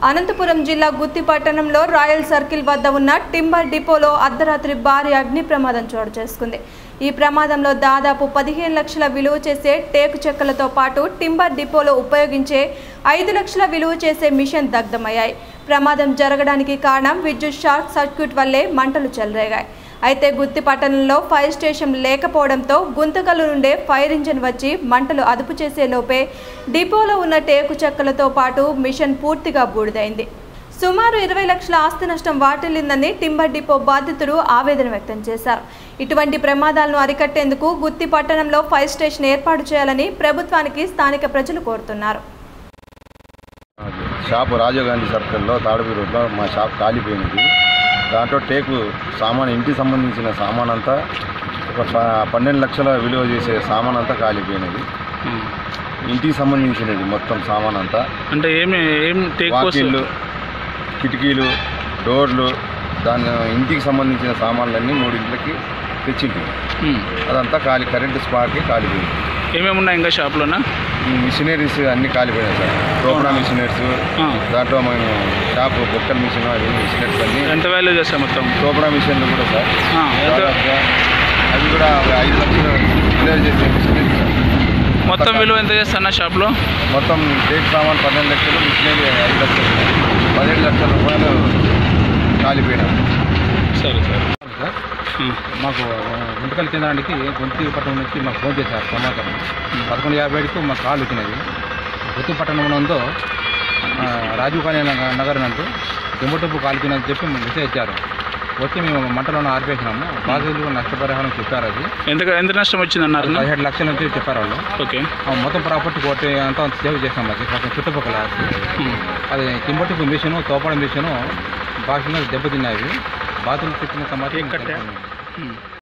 అనంతపురం జిల్లా గుత్తి పట్టణంలో royal circle వద్ద ఉన్న టింబర్ డిపోలో అర్ధరాత్రి భారీ అగ్ని ప్రమాదం చోటు చేసుకుంది ఈ ప్రమాదంలో దాదాపు పదిహేను లక్షల విలువ చేసే టేకు చెక్కలతో పాటు టింబర్ డిపోలో ఉపయోగించే ఐదు లక్షల విలువ చేసే మిషన్ దగ్ధమయ్యాయి ప్రమాదం జరగడానికి కారణం విద్యుత్ షార్ట్ సర్క్యూట్ వల్లే మంటలు చెలరేగాయి అయితే గుత్తి పట్టణంలో ఫైర్ స్టేషన్ లేకపోవడంతో గుంతకల్లు నుండే ఫైర్ ఇంజిన్ వచ్చి మంటలు అదుపు చేసే లోపే డిపోలో ఉన్న టేకు చెక్కలతో పాటు మిషన్ పూర్తిగా బూడిదైంది సుమారు ఇరవై లక్షల ఆస్తి నష్టం వాటిల్లిందని టింబర్ డిపో బాధితులు ఆవేదన వ్యక్తం చేశారు ఇటువంటి ప్రమాదాలను అరికట్టేందుకు గుత్తి పట్టణంలో ఫైర్ స్టేషన్ ఏర్పాటు చేయాలని ప్రభుత్వానికి స్థానిక ప్రజలు కోరుతున్నారు షాప్ రాజీవ్ గాంధీ సర్కిల్లో తాడపి రోడ్లో మా షాప్ కాలిపోయింది దాంట్లో టేకు సామాన్ ఇంటికి సంబంధించిన సామాన్ అంతా ఒక ప- పన్నెండు లక్షల విలువ చేసే సామాన్ అంతా కాలిపోయినది ఇంటికి సంబంధించినది మొత్తం సామాన్ అంతా అంటే ఏమి ఏం టేక్ వాకిళ్ళు కిటికీలు డోర్లు దాని ఇంటికి సంబంధించిన సామాన్లన్నీ మూడింటికి తెచ్చింది అదంతా కాలి కరెంటు స్పాట్కి కాలిపోయింది ఏమేమి ఉన్నాయి ఇంకా షాప్లోనా ఈ మిషనరీస్ అన్నీ కాలిపోయినాయి సార్ టోప్రా మిషనరీస్ ఆ. దాంట్లో మేము షాప్ బొక్కల మిషన్ అది మిషనరీస్ అన్నీ ఎంత వాల్యూ చేస్తాం మొత్తం టోప్రా మిషన్లు కూడా సార్ ఆ, ఎంత దాదాపుగా అవి కూడా ఒక ఐదు లక్షలు విలువ చేసే మిషనరీస్ సార్ మొత్తం విలువ ఎంత చేస్తున్నా షాప్లో మొత్తం టేక్ సామాన్ పన్నెండు లక్షలు మిషనరీ ఐదు లక్షలు పదిహేడు లక్షల రూపాయలు కాలిపోయినాయి సరే సరే సార్ మాకు గుంటకల్ కేంద్రానికి గుంటి పట్టణం నుంచి మాకు ఫోన్ చేశారు సమాచారం పదకొండు యాభై ఐదుకు మాకు కాల్ వచ్చినది గుత్తి పట్టణం నందు ఆ, రాజీవ్ గాంధీ నగ- నగర్ నందు దుమ్ముటప్పు కాల్చినని చెప్పి మెసేజ్ ఇచ్చారు వచ్చి మేము మంటలను ఆర్పేసినాము బాధితులు నష్టపరిహారం చెప్పారు అది ఎంత ఎంత నష్టం వచ్చింది అన్నారు పదిహేడు లక్షల నుంచి చెప్పారు వాళ్ళు ఓకే ఆ మొత్తం ప్రాపర్టీ కొట్టి అంతా సేవ్ చేసాం అది పక్కన చుట్టుపక్కల అది కింబటిపు మిషను తోపడ మిషను బాగా దెబ్బతిన్నాయి బాతులు చెప్పిన సమాచారం